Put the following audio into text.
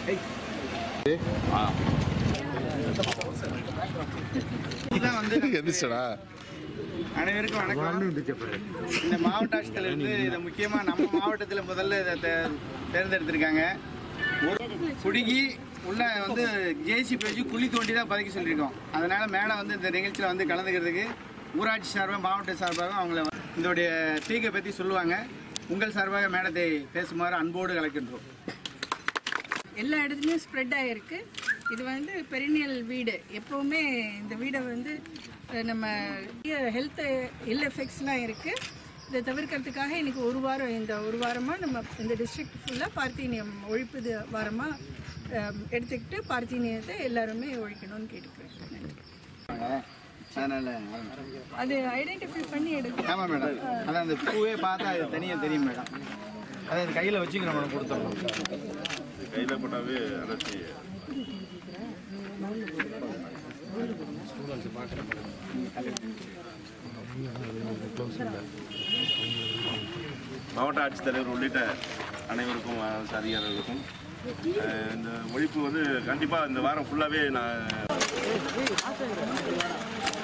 இதான் வந்து எந்திரிச்சடா அனைவருக்கும் வணக்கம் இந்த மாவட்ட ஆட்சியர் வந்து இதை முக்கியமாக நம்ம மாவட்டத்தில் முதல்ல இதை தே- தேர்ந்தெடுத்திருக்காங்க ஒரு குடுகி உள்ள வந்து ஜேசிபி வச்சு குழி தோண்டி தான் பதுக்கி சொல்லியிருக்கோம் அதனால மேடம் வந்து இந்த நிகழ்ச்சியில் வந்து கலந்துக்கிறதுக்கு ஊராட்சி சார்பாக மாவட்ட சார்பாக அவங்கள வந்து இதோடைய தீக்கை பற்றி சொல்லுவாங்க உங்கள் சார்பாக மேடத்தை பேசுமாறு அன்போடு கலக்கின்றோம் எல்லா இடத்துலையும் ஸ்ப்ரெட் ஆகிருக்கு இது வந்து பெரினியல் வீடு எப்போவுமே இந்த வீடை வந்து அஹ், நம்ம ஹெல்த் இல் எஃபெக்ட்ஸ்லாம் இருக்குது இதை தவிர்க்கிறதுக்காக இன்னைக்கு ஒரு வாரம் இந்த ஒரு வாரமாக நம்ம இந்த டிஸ்ட்ரிக்ட் ஃபுல்லாக பார்த்தீனியம் ஒழிப்பு இது வாரமாக எடுத்துக்கிட்டு பார்த்தீனியத்தை எல்லாருமே ஒழிக்கணும்னு கேட்டுக்கிறேன் நன்றி. அதனால அது ஐடென்டிஃபை பண்ணி எடுக்கணும் ஆமாம் மேடம் அதான் அந்த பூவே பார்த்தா அது தனியாக தெரியும் மேடம் அதை கையில் வச்சுக்கிறோம் மேடம் கொடுத்துருவோம் கையில் போட்டாவே அலர்ச்சி மாவட்ட ஆட்சித்தலைவர் உள்ளிட்ட அனைவருக்கும் அரசு அதிகாரிகளுக்கும் அஹ், இந்த ஒழிப்பு வந்து கண்டிப்பாக இந்த வாரம் ஃபுல்லாகவே நான்